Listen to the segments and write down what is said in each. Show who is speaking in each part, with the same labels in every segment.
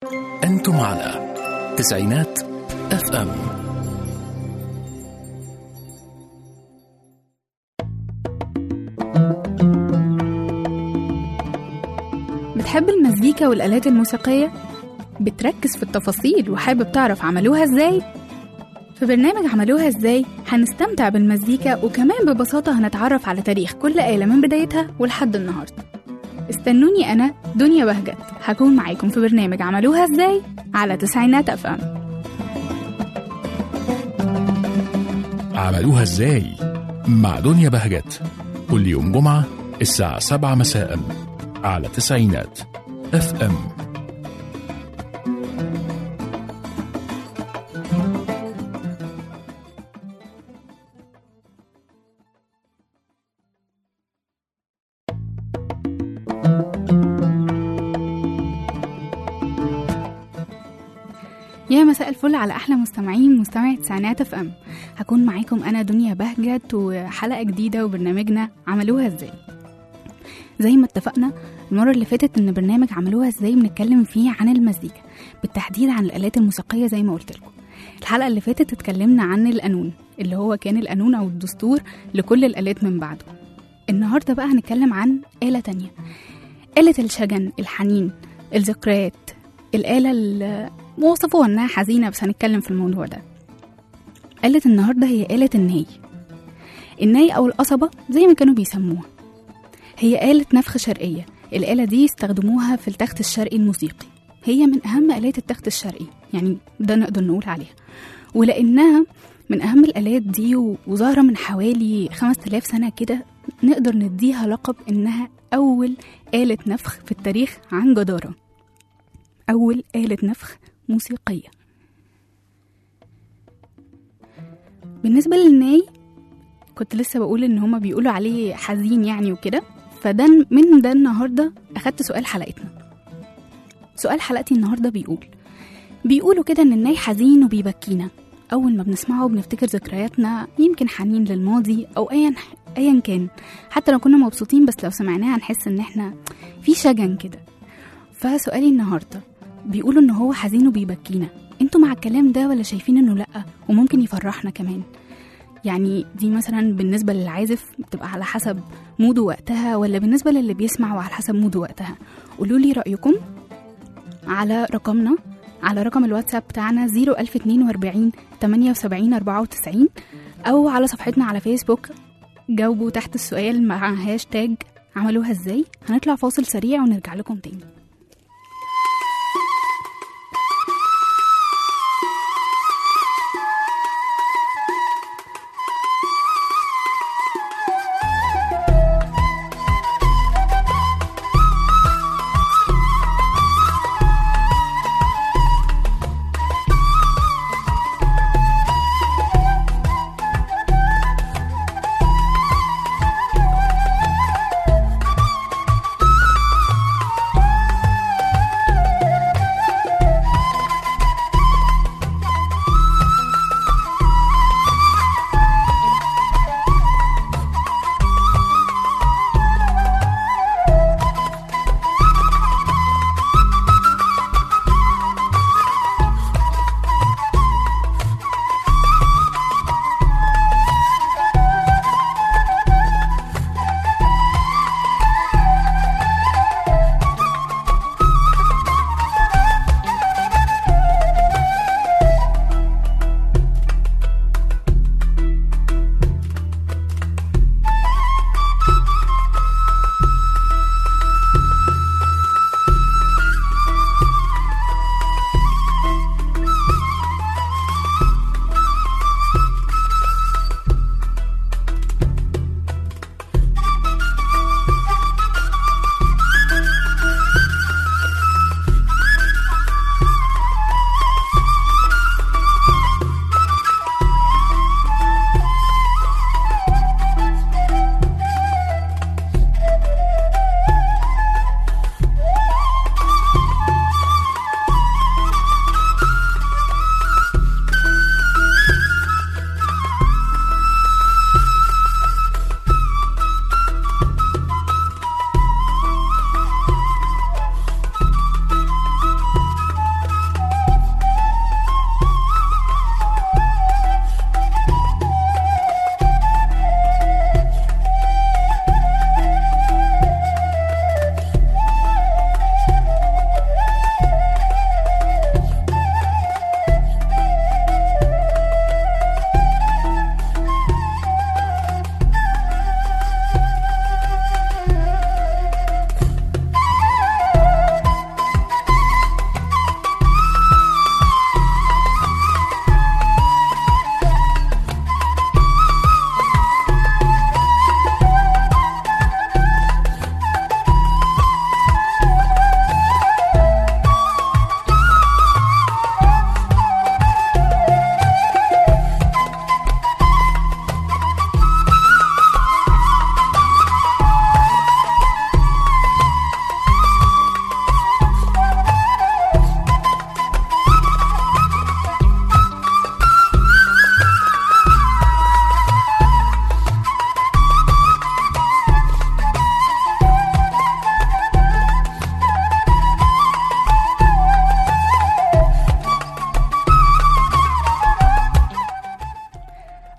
Speaker 1: أنتم على تسعينات اف ام
Speaker 2: بتحب المزيكا والآلات الموسيقية؟ بتركز في التفاصيل وحابب تعرف عملوها ازاي؟ في برنامج عملوها ازاي هنستمتع بالمزيكا وكمان ببساطة هنتعرف على تاريخ كل آلة من بدايتها ولحد النهاردة استنوني أنا دنيا بهجت هكون معاكم في برنامج عملوها ازاي على تسعينات أف أم
Speaker 1: عملوها ازاي مع دنيا بهجت كل يوم جمعة الساعة سبعة مساء على تسعينات اف ام
Speaker 2: يا مساء الفل على احلى مستمعين مستمعي تسعينات اف ام هكون معاكم انا دنيا بهجت وحلقه جديده وبرنامجنا عملوها ازاي زي ما اتفقنا المره اللي فاتت ان برنامج عملوها ازاي بنتكلم فيه عن المزيكا بالتحديد عن الالات الموسيقيه زي ما قلت لكم الحلقه اللي فاتت اتكلمنا عن القانون اللي هو كان القانون او الدستور لكل الالات من بعده النهارده بقى هنتكلم عن آلة تانية آلة الشجن الحنين الذكريات الآلة اللي وصفوها إنها حزينة بس هنتكلم في الموضوع ده آلة النهاردة هي آلة الناي الناي أو القصبة زي ما كانوا بيسموها هي آلة نفخ شرقية الآلة دي استخدموها في التخت الشرقي الموسيقي هي من أهم آلات التخت الشرقي يعني ده نقدر نقول عليها ولأنها من أهم الآلات دي و- وظاهرة من حوالي 5000 سنة كده نقدر نديها لقب إنها أول آلة نفخ في التاريخ عن جدارة أول آلة نفخ موسيقية بالنسبة للناي كنت لسه بقول إن هما بيقولوا عليه حزين يعني وكده فده من ده النهاردة أخدت سؤال حلقتنا سؤال حلقتي النهاردة بيقول بيقولوا كده إن الناي حزين وبيبكينا أول ما بنسمعه بنفتكر ذكرياتنا يمكن حنين للماضي أو أيا أيا كان حتى لو كنا مبسوطين بس لو سمعناها هنحس إن إحنا في شجن كده فسؤالي النهارده بيقولوا ان هو حزين وبيبكينا انتوا مع الكلام ده ولا شايفين انه لا وممكن يفرحنا كمان يعني دي مثلا بالنسبة للعازف بتبقى على حسب موده وقتها ولا بالنسبة للي بيسمع وعلى حسب موده وقتها قولوا لي رأيكم على رقمنا على رقم الواتساب بتاعنا 01042 78 94 أو على صفحتنا على فيسبوك جاوبوا تحت السؤال مع هاشتاج عملوها ازاي هنطلع فاصل سريع ونرجع لكم تاني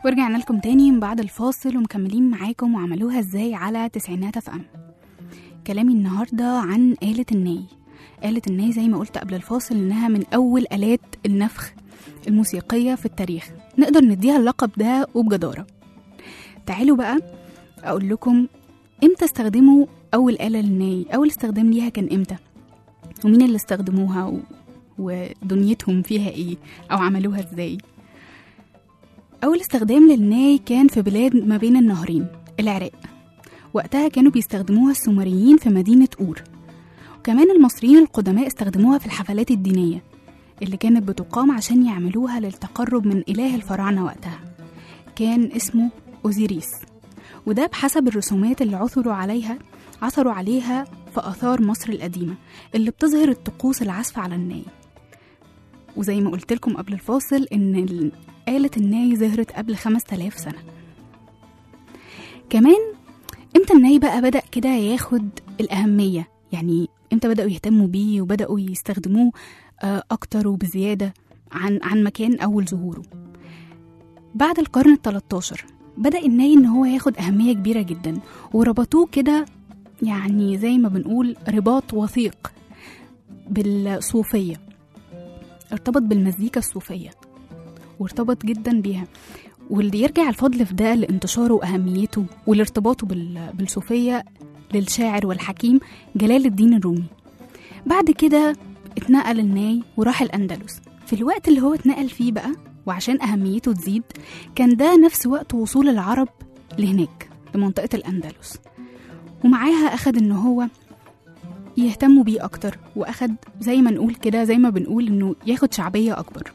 Speaker 2: ورجعنا لكم تاني من بعد الفاصل ومكملين معاكم وعملوها ازاي على تسعينات اف ام كلامي النهاردة عن آلة الناي آلة الناي زي ما قلت قبل الفاصل إنها من أول آلات النفخ الموسيقية في التاريخ نقدر نديها اللقب ده وبجدارة تعالوا بقى أقول لكم إمتى استخدموا أول آلة للناي أول استخدام ليها كان إمتى ومين اللي استخدموها و... ودنيتهم فيها إيه أو عملوها إزاي أول استخدام للناي كان في بلاد ما بين النهرين العراق وقتها كانوا بيستخدموها السومريين في مدينة أور وكمان المصريين القدماء استخدموها في الحفلات الدينية اللي كانت بتقام عشان يعملوها للتقرب من إله الفراعنة وقتها كان اسمه أوزيريس وده بحسب الرسومات اللي عثروا عليها عثروا عليها في آثار مصر القديمة اللي بتظهر الطقوس العزف على الناي وزي ما قلت لكم قبل الفاصل إن ال- آلة الناي ظهرت قبل 5000 سنة كمان امتى الناي بقى بدأ كده ياخد الأهمية يعني امتى بدأوا يهتموا بيه وبدأوا يستخدموه آه، أكتر وبزيادة عن عن مكان أول ظهوره بعد القرن ال 13 بدأ الناي إن هو ياخد أهمية كبيرة جدا وربطوه كده يعني زي ما بنقول رباط وثيق بالصوفية ارتبط بالمزيكا الصوفية وارتبط جدا بيها واللي يرجع الفضل في ده لانتشاره وأهميته والارتباطه بال- بالصوفية للشاعر والحكيم جلال الدين الرومي بعد كده اتنقل الناي وراح الأندلس في الوقت اللي هو اتنقل فيه بقى وعشان أهميته تزيد كان ده نفس وقت وصول العرب لهناك لمنطقة الأندلس ومعاها أخد إن هو يهتموا بيه أكتر وأخد زي ما نقول كده زي ما بنقول إنه ياخد شعبية أكبر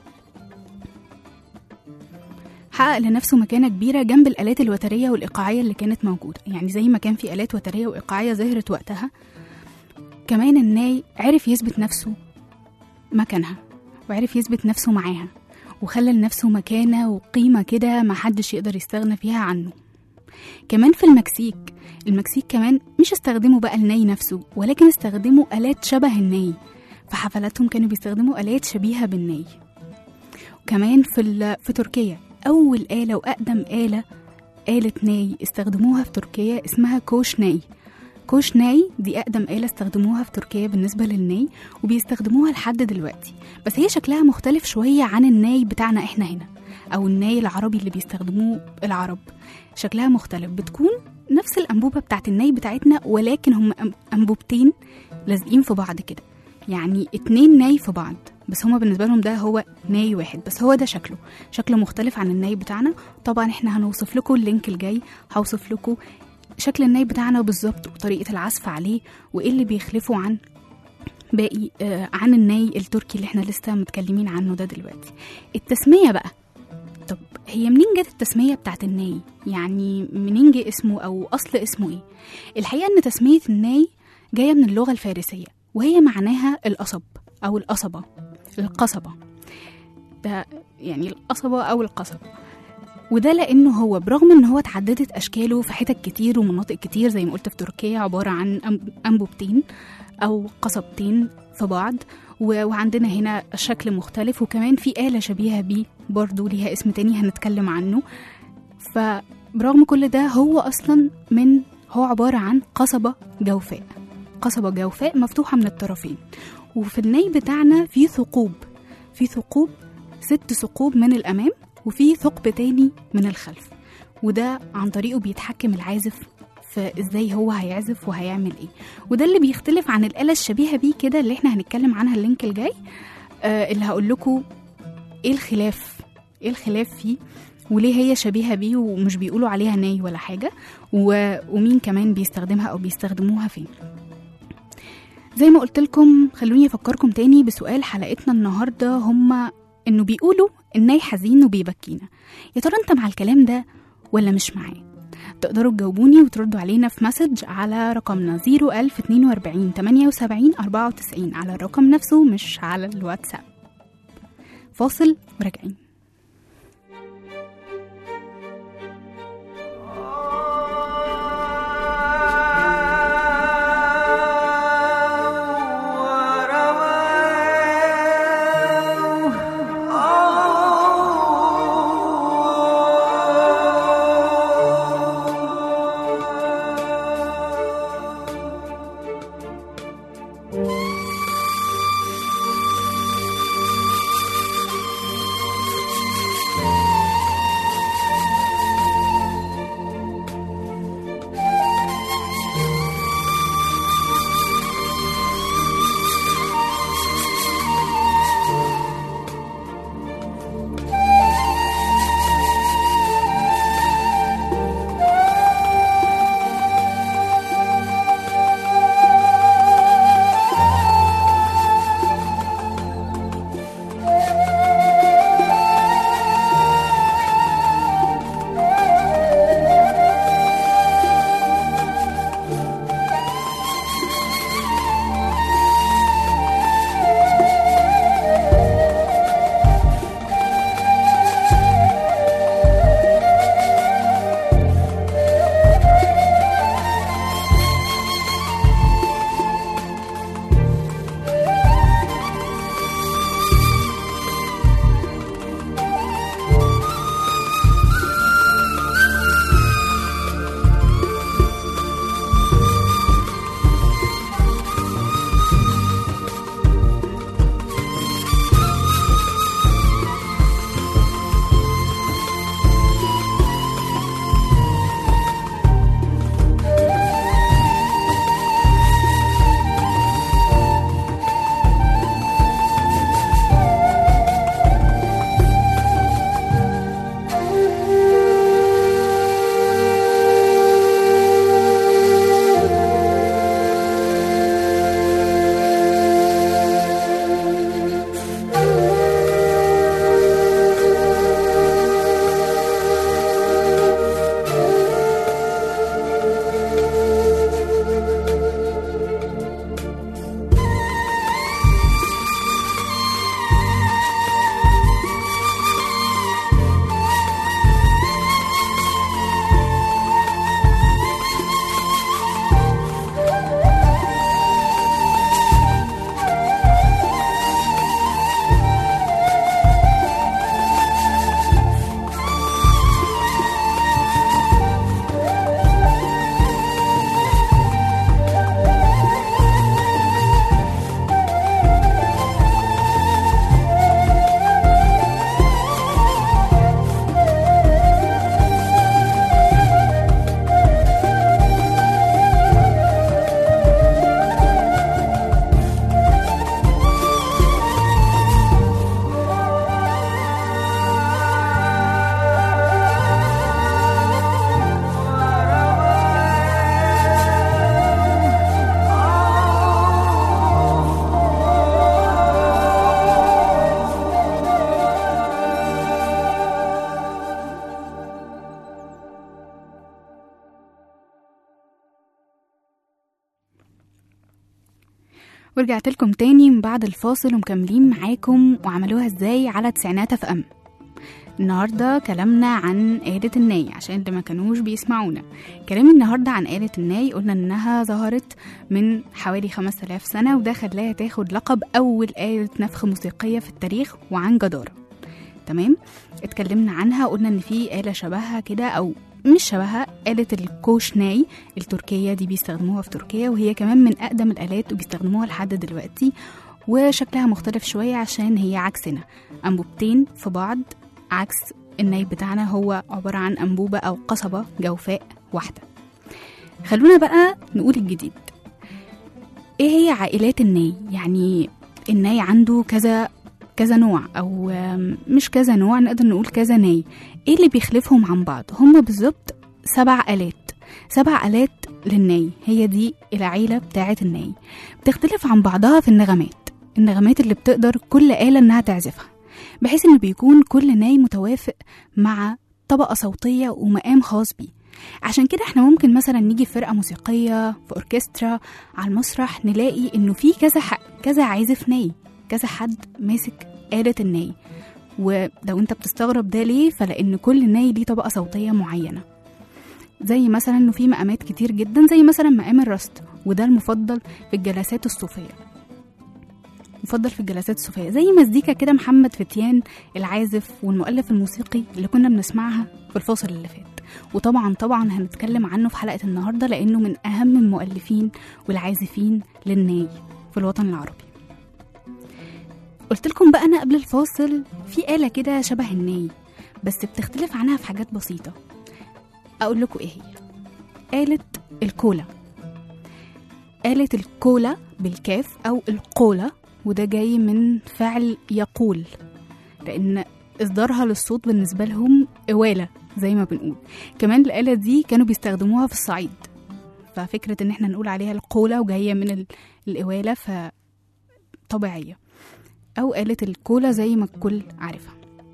Speaker 2: حقق لنفسه مكانة كبيرة جنب الآلات الوترية والإيقاعية اللي كانت موجودة يعني زي ما كان في آلات وترية وإيقاعية ظهرت وقتها كمان الناي عرف يثبت نفسه مكانها وعرف يثبت نفسه معاها وخلى لنفسه مكانة وقيمة كده محدش يقدر يستغنى فيها عنه كمان في المكسيك المكسيك كمان مش استخدموا بقى الناي نفسه ولكن استخدموا آلات شبه الناي في حفلاتهم كانوا بيستخدموا آلات شبيهة بالناي وكمان في, ال- في تركيا أول آلة وأقدم آلة آلة ناي استخدموها في تركيا اسمها كوش ناي كوش ناي دي أقدم آلة استخدموها في تركيا بالنسبة للناي وبيستخدموها لحد دلوقتي بس هي شكلها مختلف شوية عن الناي بتاعنا احنا هنا أو الناي العربي اللي بيستخدموه العرب شكلها مختلف بتكون نفس الأنبوبة بتاعت الناي بتاعتنا ولكن هم أم- أنبوبتين لازقين في بعض كده يعني اتنين ناي في بعض بس هما بالنسبة لهم ده هو ناي واحد بس هو ده شكله شكله مختلف عن الناي بتاعنا طبعا احنا هنوصف لكم اللينك الجاي هوصف لكم شكل الناي بتاعنا بالظبط وطريقة العزف عليه وايه اللي بيخلفه عن باقي آه عن الناي التركي اللي احنا لسه متكلمين عنه ده دلوقتي التسمية بقى طب هي منين جت التسمية بتاعت الناي يعني منين جه اسمه او اصل اسمه ايه الحقيقة ان تسمية الناي جاية من اللغة الفارسية وهي معناها القصب او القصبة القصبة ده يعني القصبة او القصب وده لانه هو برغم ان هو اتعددت اشكاله في حتت كتير ومناطق كتير زي ما قلت في تركيا عباره عن أنب- انبوبتين او قصبتين في بعض و- وعندنا هنا شكل مختلف وكمان في آلة شبيهة بيه برضو ليها اسم تاني هنتكلم عنه فبرغم كل ده هو أصلا من هو عبارة عن قصبة جوفاء قصبة جوفاء مفتوحة من الطرفين وفي الني بتاعنا في ثقوب في ثقوب ست ثقوب من الأمام وفي ثقب تاني من الخلف وده عن طريقه بيتحكم العازف في ازاي هو هيعزف وهيعمل ايه وده اللي بيختلف عن الآلة الشبيهة بيه كده اللي احنا هنتكلم عنها اللينك الجاي آه اللي هقول لكم ايه الخلاف ايه الخلاف فيه وليه هي شبيهة بيه ومش بيقولوا عليها ناي ولا حاجة و... ومين كمان بيستخدمها أو بيستخدموها فين زي ما قلت لكم خلوني أفكركم تاني بسؤال حلقتنا النهاردة هما إنه بيقولوا الناي حزين وبيبكينا يا ترى أنت مع الكلام ده ولا مش معاه تقدروا تجاوبوني وتردوا علينا في مسج على رقمنا 01042 78 94 على الرقم نفسه مش على الواتساب فاصل وراجعين
Speaker 3: Oh
Speaker 2: ورجعت لكم تاني من بعد الفاصل ومكملين معاكم وعملوها ازاي على تسعينات اف ام النهارده كلامنا عن آلة الناي عشان اللي ما كانوش بيسمعونا كلامي النهارده عن آلة الناي قلنا انها ظهرت من حوالي 5000 سنة وده خلاها تاخد لقب أول آلة نفخ موسيقية في التاريخ وعن جدارة تمام اتكلمنا عنها قلنا ان في آلة شبهها كده او مش شبهها آلة الكوشناي التركية دي بيستخدموها في تركيا وهي كمان من أقدم الآلات وبيستخدموها لحد دلوقتي وشكلها مختلف شوية عشان هي عكسنا أنبوبتين في بعض عكس الناي بتاعنا هو عبارة عن أنبوبة أو قصبة جوفاء واحدة خلونا بقى نقول الجديد ايه هي عائلات الناي يعني الناي عنده كذا كذا نوع او آم، مش كذا نوع نقدر نقول كذا ناي ايه اللي بيخلفهم عن بعض هم بالظبط سبع آلات سبع آلات للناي هي دي العيلة بتاعة الناي بتختلف عن بعضها في النغمات النغمات اللي بتقدر كل آلة إنها تعزفها بحيث إن بيكون كل ناي متوافق مع طبقة صوتية ومقام خاص بيه عشان كده احنا ممكن مثلا نيجي في فرقة موسيقية في أوركسترا على المسرح نلاقي إنه في كذا ح... كذا عازف ناي كذا حد ماسك آلة الناي ولو انت بتستغرب ده ليه فلأن كل ناي ليه طبقة صوتية معينة زي مثلا انه في مقامات كتير جدا زي مثلا مقام الرست وده المفضل في الجلسات الصوفية مفضل في الجلسات الصوفية زي مزيكا كده محمد فتيان العازف والمؤلف الموسيقي اللي كنا بنسمعها في الفاصل اللي فات وطبعا طبعا هنتكلم عنه في حلقة النهاردة لأنه من أهم المؤلفين والعازفين للناي في الوطن العربي قلت لكم بقى أنا قبل الفاصل في آلة كده شبه الناي بس بتختلف عنها في حاجات بسيطة أقول لكم إيه هي آلة الكولا آلة الكولا بالكاف أو القولة وده جاي من فعل يقول لأن إصدارها للصوت بالنسبة لهم إوالة زي ما بنقول كمان الآلة دي كانوا بيستخدموها في الصعيد ففكرة إن احنا نقول عليها القولة وجاية من ال- الإوالة فطبيعية أو آلة الكولا زي ما الكل عارفها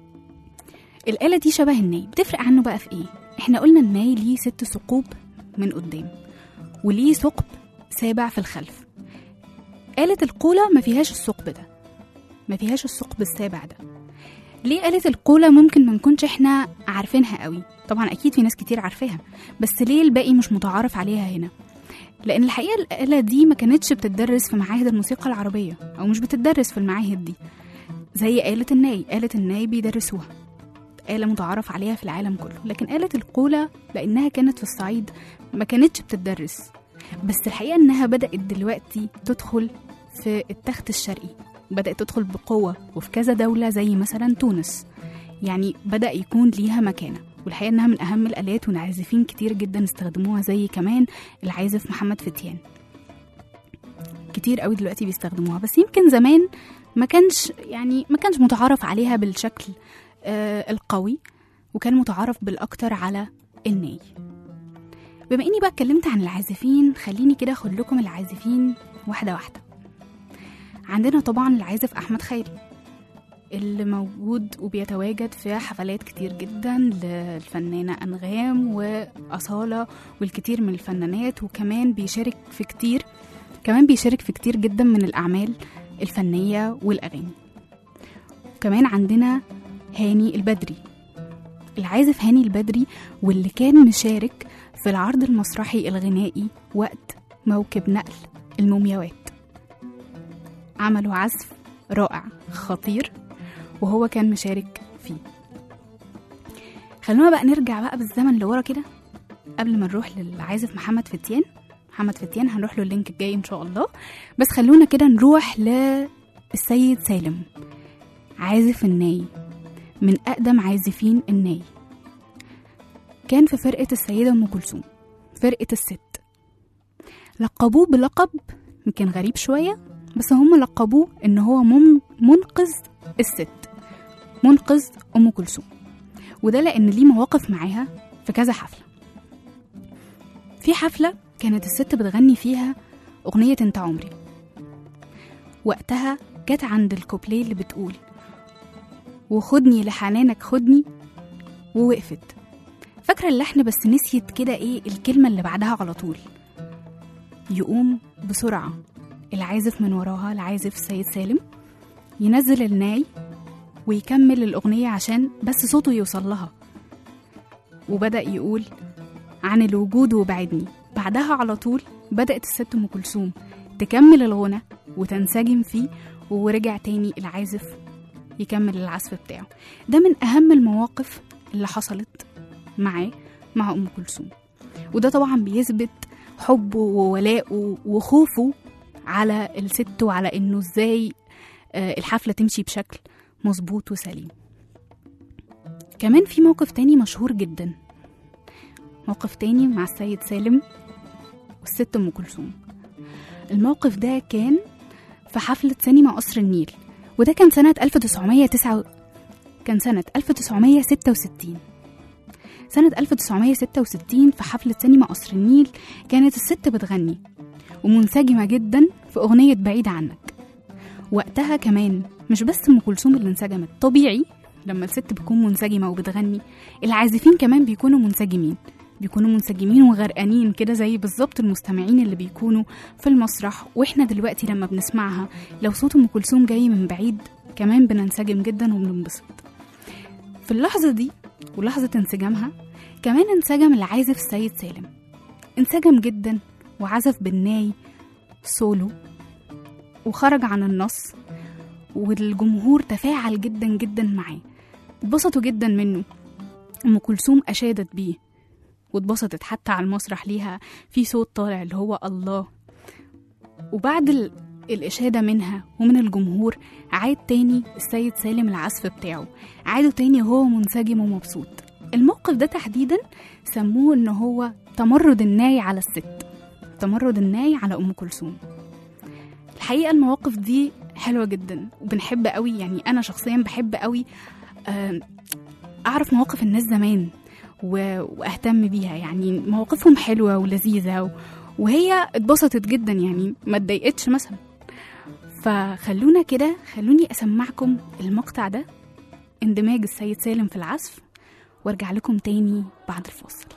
Speaker 2: الآلة دي شبه الناي بتفرق عنه بقى في إيه؟ إحنا قلنا الناي ليه ست ثقوب من قدام وليه ثقب سابع في الخلف آلة القولة ما فيهاش الثقب ده ما فيهاش الثقب السابع ده ليه آلة القولة ممكن ما نكونش احنا عارفينها قوي طبعا أكيد في ناس كتير عارفاها بس ليه الباقي مش متعارف عليها هنا لأن الحقيقة الآلة دي ما كانتش بتدرس في معاهد الموسيقى العربية أو مش بتدرس في المعاهد دي زي آلة الناي آلة الناي بيدرسوها آلة متعارف عليها في العالم كله لكن آلة القولة لأنها كانت في الصعيد ما كانتش بتدرس بس الحقيقة إنها بدأت دلوقتي تدخل في التخت الشرقي بدأت تدخل بقوة وفي كذا دولة زي مثلا تونس يعني بدأ يكون ليها مكانة والحقيقة إنها من أهم الآلات والعازفين كتير جدا استخدموها زي كمان العازف محمد فتيان كتير قوي دلوقتي بيستخدموها بس يمكن زمان ما كانش يعني ما كانش متعارف عليها بالشكل آه القوي وكان متعارف بالأكتر على الناي بما اني بقى اتكلمت عن العازفين خليني كده اخد لكم العازفين واحده واحده عندنا طبعا العازف احمد خيري اللي موجود وبيتواجد في حفلات كتير جدا للفنانة أنغام وأصالة والكتير من الفنانات وكمان بيشارك في كتير كمان بيشارك في كتير جدا من الأعمال الفنية والأغاني وكمان عندنا هاني البدري العازف هاني البدري واللي كان مشارك في العرض المسرحي الغنائي وقت موكب نقل المومياوات عملوا عزف رائع خطير وهو كان مشارك فيه خلونا بقى نرجع بقى بالزمن لورا كده قبل ما نروح للعازف محمد فتيان محمد فتيان هنروح له اللينك الجاي ان شاء الله بس خلونا كده نروح للسيد سالم عازف الناي من اقدم عازفين الناي كان في فرقة السيدة أم كلثوم فرقة الست لقبوه بلقب يمكن غريب شوية بس هم لقبوه إن هو من منقذ الست منقذ أم كلثوم وده لأن ليه مواقف معاها في كذا حفلة في حفلة كانت الست بتغني فيها أغنية انت عمري وقتها جت عند الكوبليه اللي بتقول وخدني لحنانك خدني ووقفت فاكرة اللحن بس نسيت كده ايه الكلمة اللي بعدها على طول يقوم بسرعة العازف من وراها العازف سيد سالم ينزل الناي ويكمل الأغنية عشان بس صوته يوصل لها وبدأ يقول عن الوجود وبعدني بعدها على طول بدأت الست أم كلثوم تكمل الغنى وتنسجم فيه ورجع تاني العازف يكمل العزف بتاعه ده من أهم المواقف اللي حصلت معاه مع أم كلثوم وده طبعا بيثبت حبه وولاءه وخوفه على الست وعلى انه ازاي آه، الحفلة تمشي بشكل مظبوط وسليم كمان في موقف تاني مشهور جدا موقف تاني مع السيد سالم والست ام كلثوم الموقف ده كان في حفلة سينما قصر النيل وده كان سنة 1909 كان سنة 1966 سنة 1966 في حفلة سينما قصر النيل كانت الست بتغني ومنسجمة جدا في أغنية بعيد عنك وقتها كمان مش بس أم كلثوم اللي انسجمت طبيعي لما الست بتكون منسجمة وبتغني العازفين كمان بيكونوا منسجمين بيكونوا منسجمين وغرقانين كده زي بالظبط المستمعين اللي بيكونوا في المسرح واحنا دلوقتي لما بنسمعها لو صوت ام كلثوم جاي من بعيد كمان بننسجم جدا وبننبسط في اللحظة دي ولحظة انسجامها كمان انسجم العازف السيد سالم انسجم جدا وعزف بالناي سولو وخرج عن النص والجمهور تفاعل جدا جدا معاه اتبسطوا جدا منه ام كلثوم اشادت بيه واتبسطت حتى على المسرح ليها في صوت طالع اللي هو الله وبعد ال... الإشادة منها ومن الجمهور عاد تاني السيد سالم العزف بتاعه عادوا تاني وهو منسجم ومبسوط الموقف ده تحديدا سموه ان هو تمرد الناي على الست تمرد الناي على ام كلثوم الحقيقه المواقف دي حلوه جدا وبنحب قوي يعني انا شخصيا بحب قوي آه، اعرف مواقف الناس زمان و- واهتم بيها يعني مواقفهم حلوه ولذيذه و- وهي اتبسطت جدا يعني ما اتضايقتش مثلا فخلونا كده خلوني اسمعكم المقطع ده اندماج السيد سالم في العزف وارجع لكم تاني بعد الفاصل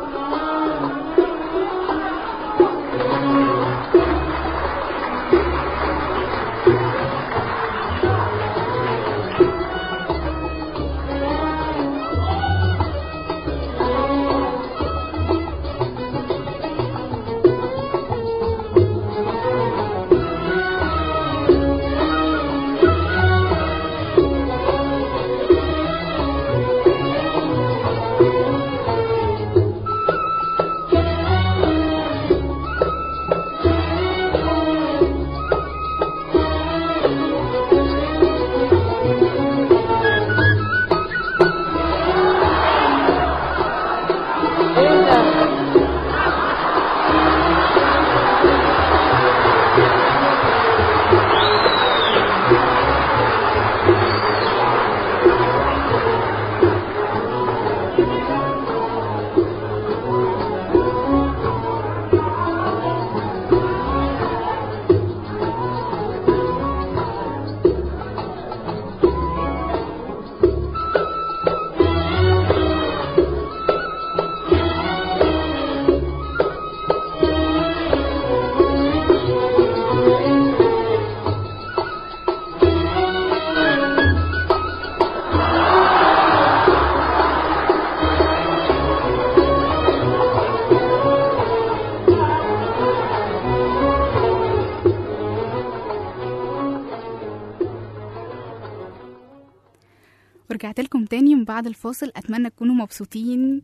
Speaker 2: ورجعت لكم تاني من بعد الفاصل اتمنى تكونوا مبسوطين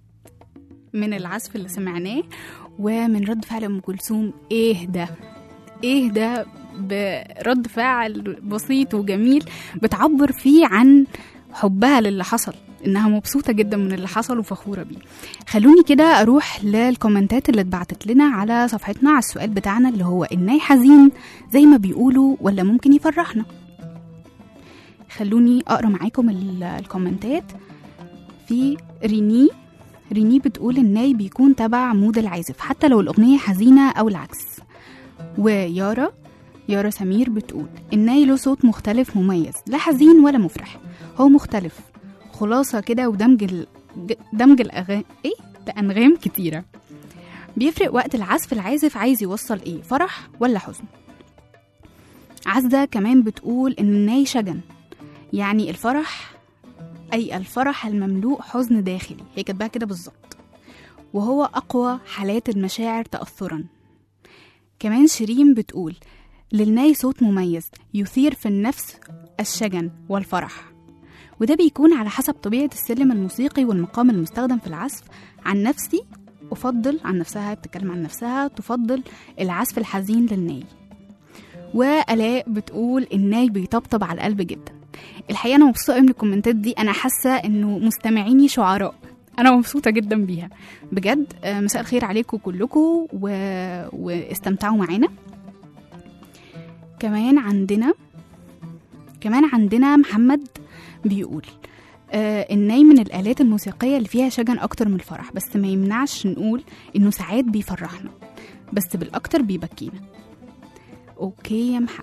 Speaker 2: من العزف اللي سمعناه ومن رد فعل ام كلثوم ايه ده ايه ده برد فعل بسيط وجميل بتعبر فيه عن حبها للي حصل انها مبسوطة جدا من اللي حصل وفخورة بيه خلوني كده اروح للكومنتات اللي اتبعتت لنا على صفحتنا على السؤال بتاعنا اللي هو الناي حزين زي ما بيقولوا ولا ممكن يفرحنا خلوني اقرا معاكم ال- الكومنتات في ريني ريني بتقول الناي بيكون تبع مود العازف حتى لو الاغنيه حزينه او العكس ويارا يارا سمير بتقول الناي له صوت مختلف مميز لا حزين ولا مفرح هو مختلف خلاصه كده ودمج ال... ج- دمج الاغاني ايه ده انغام كتيره بيفرق وقت العزف العازف عايز يوصل ايه فرح ولا حزن عزة كمان بتقول إن الناي شجن يعني الفرح أي الفرح المملوء حزن داخلي هي كاتباها كده بالظبط وهو أقوى حالات المشاعر تأثرا كمان شيرين بتقول للناي صوت مميز يثير في النفس الشجن والفرح وده بيكون على حسب طبيعة السلم الموسيقي والمقام المستخدم في العزف عن نفسي أفضل عن نفسها بتتكلم عن نفسها تفضل العزف الحزين للناي وآلاء بتقول الناي بيطبطب على القلب جدا الحقيقة أنا مبسوطة أوي من الكومنتات دي أنا حاسة إنه مستمعيني شعراء أنا مبسوطة جدا بيها بجد آه، مساء الخير عليكم كلكم و... واستمتعوا معانا كمان عندنا كمان عندنا محمد بيقول آه الناي من الآلات الموسيقية اللي فيها شجن أكتر من الفرح بس ما يمنعش نقول إنه ساعات بيفرحنا بس بالأكتر بيبكينا أوكي يا محمد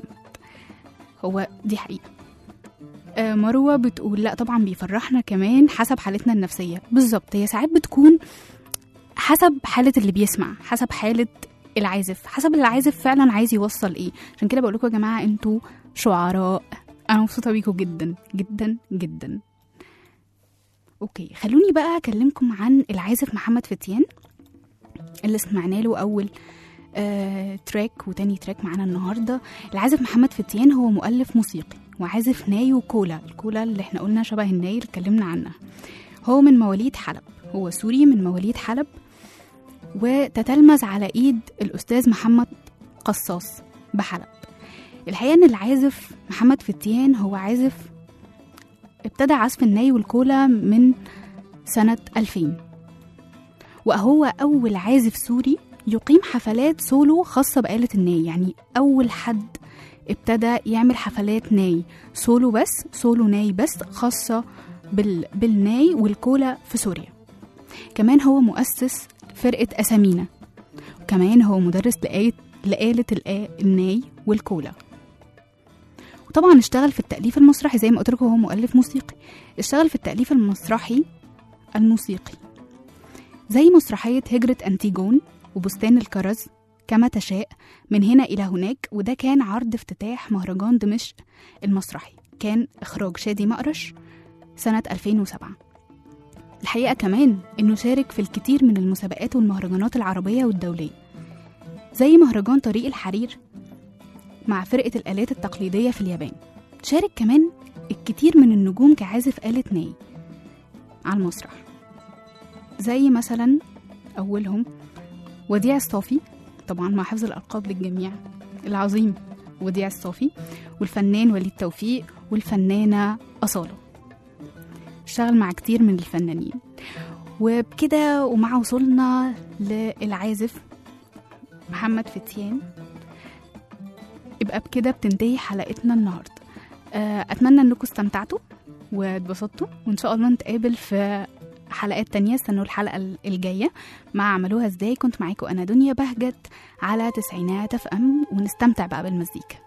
Speaker 2: هو دي حقيقة آه مروة بتقول لا طبعا بيفرحنا كمان حسب حالتنا النفسية بالظبط هي ساعات بتكون حسب حالة اللي بيسمع حسب حالة العازف حسب اللي العازف فعلا عايز يوصل ايه عشان كده بقول لكم يا جماعة انتوا شعراء انا مبسوطة بيكم جدا جدا جدا اوكي خلوني بقى اكلمكم عن العازف محمد فتيان اللي سمعنا له اول آه تراك وتاني تراك معانا النهارده العازف محمد فتيان هو مؤلف موسيقي وعازف ناي وكولا الكولا اللي احنا قلنا شبه الناي اللي اتكلمنا عنها هو من مواليد حلب هو سوري من مواليد حلب وتتلمذ على ايد الاستاذ محمد قصاص بحلب الحقيقه ان العازف محمد فتيان هو عازف ابتدى عزف الناي والكولا من سنة 2000 وهو أول عازف سوري يقيم حفلات سولو خاصة بآلة الناي يعني أول حد ابتدى يعمل حفلات ناي سولو بس سولو ناي بس خاصة بال... بالناي والكولا في سوريا كمان هو مؤسس فرقة أسامينا وكمان هو مدرس لآية لآلة الآ- الناي والكولا وطبعا اشتغل في التأليف المسرحي زي ما قلت لكم هو مؤلف موسيقي اشتغل في التأليف المسرحي الموسيقي زي مسرحية هجرة أنتيجون وبستان الكرز كما تشاء من هنا إلى هناك وده كان عرض افتتاح مهرجان دمشق المسرحي كان إخراج شادي مقرش سنة 2007 الحقيقة كمان إنه شارك في الكثير من المسابقات والمهرجانات العربية والدولية زي مهرجان طريق الحرير مع فرقة الآلات التقليدية في اليابان شارك كمان الكثير من النجوم كعازف آلة ناي على المسرح زي مثلا أولهم وديع الصافي طبعا مع حفظ الألقاب للجميع العظيم وديع الصافي والفنان وليد توفيق والفنانة أصالة اشتغل مع كتير من الفنانين وبكده ومع وصولنا للعازف محمد فتيان يبقى بكده بتنتهي حلقتنا النهارده آه، اتمنى انكم استمتعتوا واتبسطتوا وان شاء الله نتقابل في حلقات تانية استنوا الحلقة الجاية مع عملوها ازاي كنت معاكم انا دنيا بهجت على تسعينات اف ام ونستمتع بقى بالمزيكا